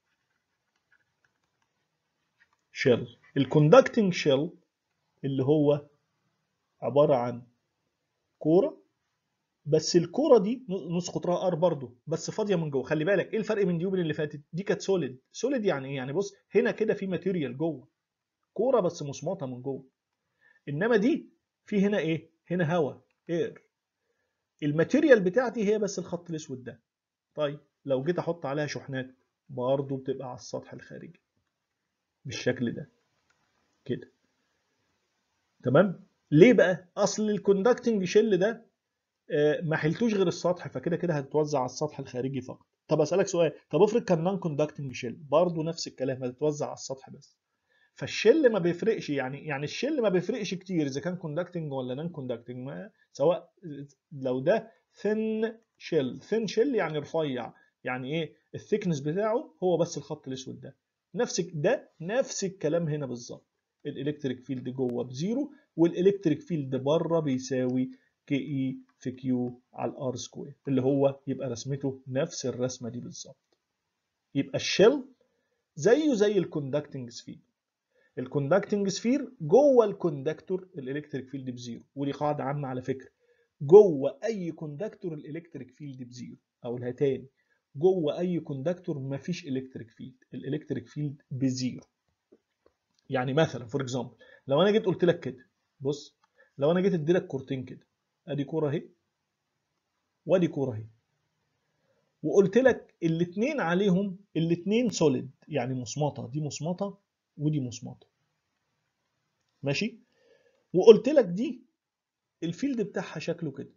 shell الكوندكتنج شيل اللي هو عباره عن كوره بس الكوره دي نص قطرها ار برضه بس فاضيه من جوه خلي بالك ايه الفرق من دي وبين اللي فاتت دي كانت سوليد سوليد يعني ايه يعني بص هنا كده في ماتيريال جوه كوره بس مصمطه من جوه انما دي في هنا ايه هنا هواء اير الماتيريال بتاعتي هي بس الخط الاسود ده طيب لو جيت احط عليها شحنات برضه بتبقى على السطح الخارجي بالشكل ده كده تمام ليه بقى اصل الكوندكتنج شيل ده ما حلتوش غير السطح فكده كده هتتوزع على السطح الخارجي فقط طب اسالك سؤال طب افرض كان نون كوندكتنج شيل برضه نفس الكلام هتتوزع على السطح بس فالشل ما بيفرقش يعني يعني الشل ما بيفرقش كتير اذا كان كوندكتنج ولا نون كوندكتنج سواء لو ده ثين شيل ثين شيل يعني رفيع يعني ايه الثيكنس بتاعه هو بس الخط الاسود ده نفس ده نفس الكلام هنا بالظبط الالكتريك فيلد جوه بزيرو والالكتريك فيلد بره بيساوي كي اي في كيو على الار سكوير اللي هو يبقى رسمته نفس الرسمه دي بالظبط يبقى الشيل زيه زي الكوندكتنج سفير الكوندكتنج سفير جوه الكوندكتور الالكتريك فيلد بزيرو ودي قاعده عامه على فكره جوه اي كوندكتور الالكتريك فيلد بزيرو اقولها تاني جوه اي كوندكتور مفيش الكتريك فيلد الالكتريك فيلد بزيرو يعني مثلا فور اكزامبل لو انا جيت قلت لك كده بص لو انا جيت ادي لك كورتين كده ادي كوره اهي وادي كوره اهي وقلت لك الاثنين عليهم الاثنين سوليد يعني مصمطه دي مصمطه ودي مصمطه ماشي وقلت لك دي الفيلد بتاعها شكله كده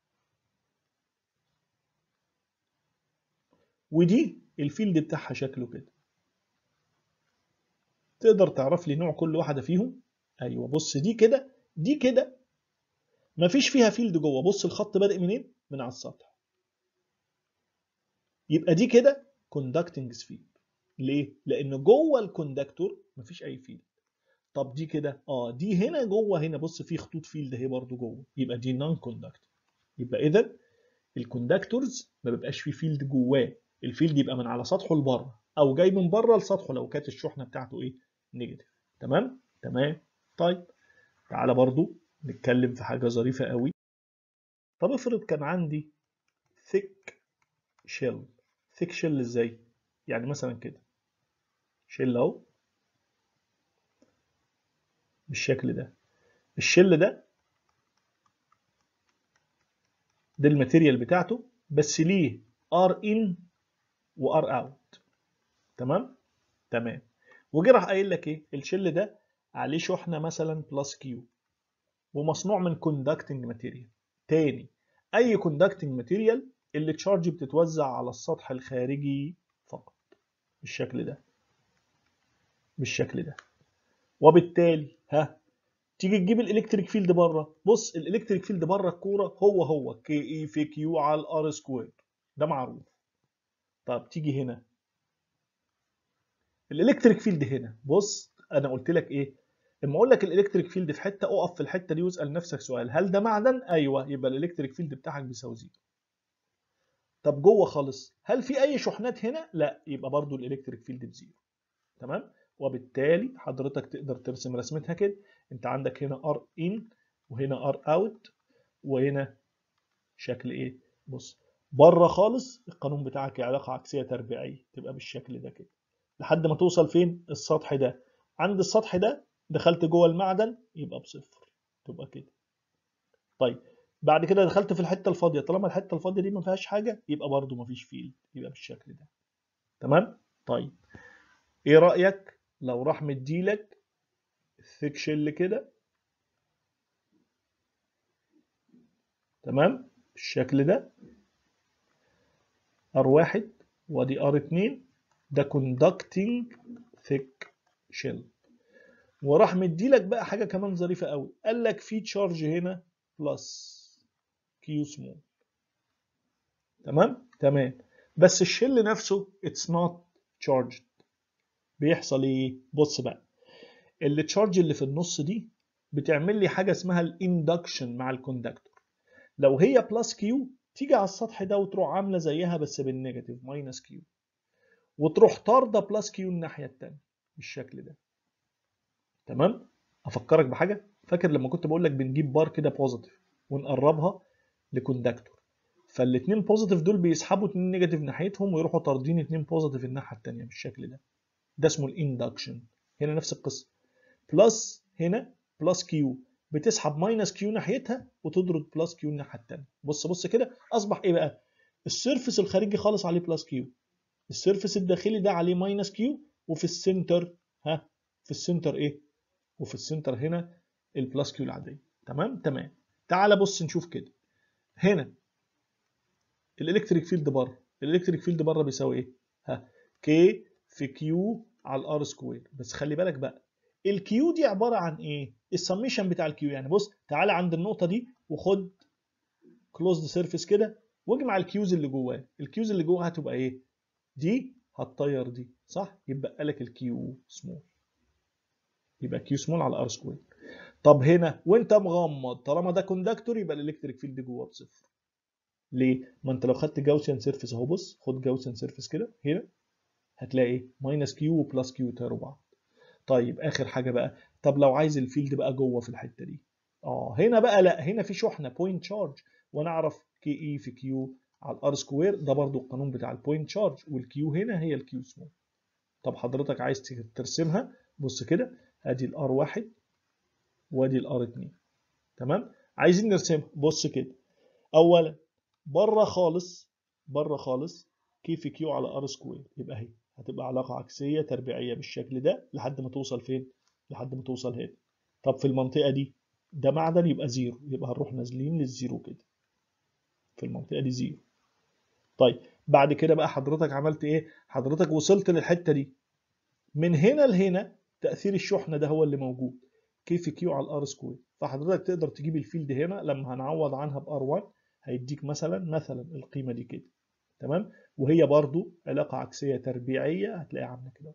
ودي الفيلد بتاعها شكله كده تقدر تعرف لي نوع كل واحده فيهم ايوه بص دي كده دي كده مفيش فيها فيلد جوه بص الخط بادئ منين من على السطح يبقى دي كده كوندكتنج سفير ليه لان جوه الكوندكتور مفيش اي فيلد طب دي كده اه دي هنا جوه هنا بص في خطوط فيلد اهي برضو جوه يبقى دي نون كوندكتور يبقى اذا الكوندكتورز ما بيبقاش فيه فيلد جواه الفيلد يبقى من على سطحه لبره او جاي من بره لسطحه لو كانت الشحنه بتاعته ايه نيجاتيف تمام تمام طيب تعالى برضو نتكلم في حاجه ظريفه قوي طب افرض كان عندي thick shell thick shell ازاي يعني مثلا كده شيل اهو بالشكل ده الشل ده ده الماتيريال بتاعته بس ليه ار ان وار اوت تمام تمام وجي راح قايل لك ايه الشل ده عليه شحنه مثلا بلس كيو ومصنوع من كوندكتنج ماتيريال تاني اي كوندكتنج ماتيريال اللي تشارج بتتوزع على السطح الخارجي فقط بالشكل ده بالشكل ده وبالتالي ها تيجي تجيب الالكتريك فيلد بره بص الالكتريك فيلد بره الكوره هو هو كي اي في كيو على الار سكوير ده معروف طب تيجي هنا الالكتريك فيلد هنا بص انا قلت لك ايه اما اقول لك الالكتريك فيلد في حته اقف في الحته دي واسال نفسك سؤال هل ده معدن ايوه يبقى الالكتريك فيلد بتاعك بيساوي زيرو طب جوه خالص هل في اي شحنات هنا لا يبقى برضو الالكتريك فيلد بزيرو تمام وبالتالي حضرتك تقدر ترسم رسمتها كده انت عندك هنا ار ان وهنا ار اوت وهنا شكل ايه بص بره خالص القانون بتاعك علاقه عكسيه تربيعيه تبقى بالشكل ده كده لحد ما توصل فين السطح ده عند السطح ده دخلت جوه المعدن يبقى بصفر تبقى كده طيب بعد كده دخلت في الحته الفاضيه طالما الحته الفاضيه دي ما فيهاش حاجه يبقى برده ما فيش فيلد يبقى بالشكل ده تمام طيب ايه رايك لو راح مديلك الثيك شيل كده تمام بالشكل ده R1 وادي R2 ده conducting thick shell وراح مديلك بقى حاجه كمان ظريفه قوي قال لك في تشارج هنا بلس كيو سمول تمام تمام بس الشل نفسه اتس نوت charged بيحصل ايه بص بقى التشارج اللي في النص دي بتعمل لي حاجه اسمها الاندكشن مع الكوندكتور لو هي بلس كيو تيجي على السطح ده وتروح عامله زيها بس بالنيجاتيف ماينس كيو وتروح طارده بلس كيو الناحيه الثانيه بالشكل ده تمام افكرك بحاجه فاكر لما كنت بقول لك بنجيب بار كده بوزيتيف ونقربها لكوندكتور فالاثنين بوزيتيف دول بيسحبوا اثنين نيجاتيف ناحيتهم ويروحوا طاردين اثنين بوزيتيف الناحيه الثانيه بالشكل ده ده اسمه الاندكشن هنا نفس القصه بلس هنا بلس كيو بتسحب ماينس كيو ناحيتها وتضرب بلس كيو الناحيه الثانيه بص بص كده اصبح ايه بقى السيرفس الخارجي خالص عليه بلس كيو السيرفس الداخلي ده عليه ماينس كيو وفي السنتر ها في السنتر ايه وفي السنتر هنا البلس كيو العاديه تمام تمام تعال بص نشوف كده هنا الالكتريك فيلد بره الالكتريك فيلد بره بيساوي ايه ها كي في كيو على الار سكوير بس خلي بالك بقى الكيو دي عباره عن ايه السميشن بتاع الكيو يعني بص تعالى عند النقطه دي وخد كلوزد سيرفيس كده واجمع الكيوز اللي جواه الكيوز اللي جوه هتبقى ايه دي هتطير دي صح يبقى لك الكيو سمول يبقى كيو سمول على ار سكوير طب هنا وانت مغمض طالما ده كوندكتور يبقى الالكتريك فيلد جوه بصفر ليه ما انت لو خدت جاوسيان سيرفيس اهو بص خد جاوسيان سيرفيس كده هنا هتلاقي ايه ماينس كيو وبلس كيو يطيروا بعض طيب اخر حاجه بقى طب لو عايز الفيلد بقى جوه في الحته دي اه هنا بقى لا هنا في شحنه بوينت شارج وانا اعرف كي اي في كيو على الار سكوير ده برضو القانون بتاع البوينت شارج والكيو هنا هي الكيو سمول طب حضرتك عايز ترسمها بص كده ادي الار واحد وادي الار 2 تمام عايزين نرسمها بص كده اولا بره خالص بره خالص كي في كيو على ار سكوير يبقى اهي هتبقى علاقه عكسيه تربيعيه بالشكل ده لحد ما توصل فين لحد ما توصل هنا طب في المنطقه دي ده معدن يبقى زيرو يبقى هنروح نازلين للزيرو كده في المنطقه دي زيرو طيب بعد كده بقى حضرتك عملت ايه حضرتك وصلت للحته دي من هنا لهنا تاثير الشحنه ده هو اللي موجود كي في كيو على الار سكوير فحضرتك تقدر تجيب الفيلد هنا لما هنعوض عنها بار 1 هيديك مثلا مثلا القيمه دي كده تمام وهي برضو علاقه عكسيه تربيعيه هتلاقيها عامله كده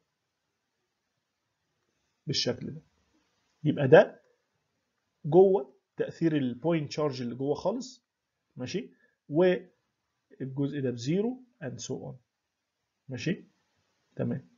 بالشكل ده يبقى ده جوه تاثير البوينت شارج اللي جوه خالص ماشي والجزء ده بزيرو اند سو اون ماشي تمام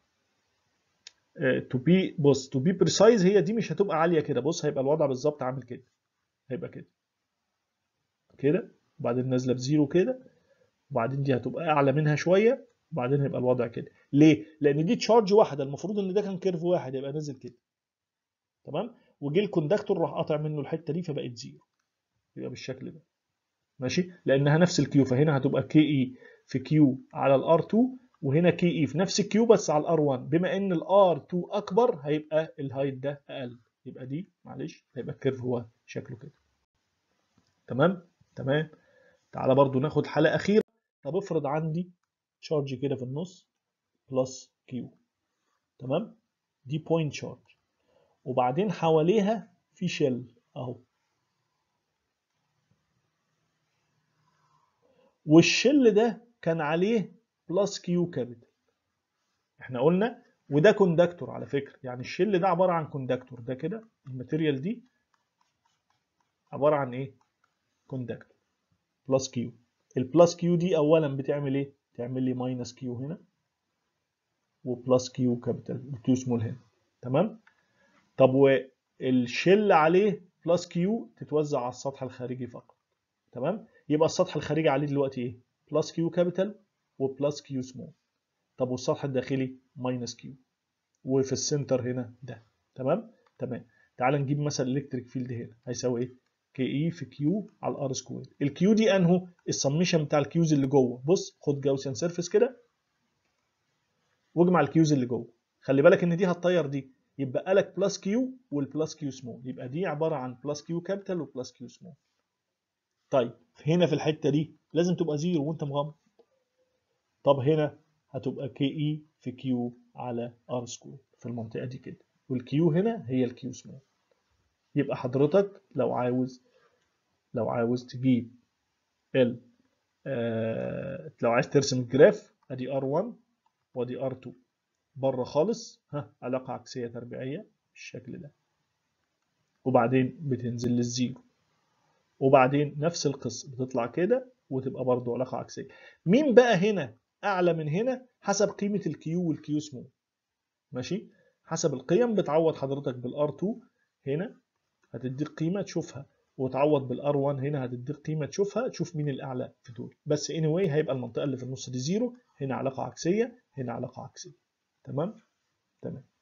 تو بي بص تو بي بريسايز هي دي مش هتبقى عاليه كده بص هيبقى الوضع بالظبط عامل كده هيبقى كده كده وبعدين نازله بزيرو كده وبعدين دي هتبقى اعلى منها شويه وبعدين هيبقى الوضع كده ليه لان دي تشارج واحده المفروض ان ده كان كيرف واحد يبقى نازل كده تمام وجي الكوندكتور راح قاطع منه الحته دي فبقت زيرو يبقى بالشكل ده ماشي لانها نفس الكيو فهنا هتبقى كي اي في كيو على الار 2 وهنا كي اي في نفس الكيو بس على الار 1 بما ان الار 2 اكبر هيبقى الهايت ده اقل يبقى دي معلش هيبقى الكيرف هو شكله كده تمام تمام تعالى برضو ناخد حالة أخيرة طب افرض عندي تشارج كده في النص بلس كيو تمام دي بوينت شارج وبعدين حواليها في شيل اهو والشيل ده كان عليه بلس كيو كابيتال احنا قلنا وده كوندكتور على فكرة يعني الشيل ده عبارة عن كوندكتور ده كده الماتيريال دي عبارة عن ايه كوندكتور بلس كيو البلس كيو دي اولا بتعمل ايه تعمل لي ماينس كيو هنا وبلس كيو كابيتال والكيو سمول هنا تمام طب والشل عليه بلس كيو تتوزع على السطح الخارجي فقط تمام يبقى السطح الخارجي عليه دلوقتي ايه بلس كيو كابيتال وبلس كيو سمول طب والسطح الداخلي ماينس كيو وفي السنتر هنا ده تمام تمام تعال نجيب مثلا الكتريك فيلد هنا هيساوي ايه كي اي في كيو على الار سكوير الكيو دي انهو السميشن بتاع الكيوز اللي جوه بص خد جاوسيان سيرفيس كده واجمع الكيوز اللي جوه خلي بالك ان دي هتطير دي يبقى لك بلس كيو والبلس كيو سمول يبقى دي عباره عن بلس كيو كابيتال وبلس كيو سمول طيب هنا في الحته دي لازم تبقى زيرو وانت مغمض طب هنا هتبقى كي اي في كيو على ار سكوير في المنطقه دي كده والكيو هنا هي الكيو سمول يبقى حضرتك لو عاوز لو عاوز تجيب ال آه لو عايز ترسم الجراف ادي ار1 وادي ار2 بره خالص ها علاقه عكسيه تربيعيه بالشكل ده وبعدين بتنزل للزيرو وبعدين نفس القصه بتطلع كده وتبقى برضو علاقه عكسيه مين بقى هنا اعلى من هنا حسب قيمه الكيو والكيو سمول ماشي حسب القيم بتعوض حضرتك بالار 2 هنا هتديك قيمه تشوفها وتعوض بالار 1 هنا هتديك قيمه تشوفها تشوف مين الاعلى في دول بس اني anyway هيبقى المنطقه اللي في النص دي زيرو هنا علاقه عكسيه هنا علاقه عكسيه تمام تمام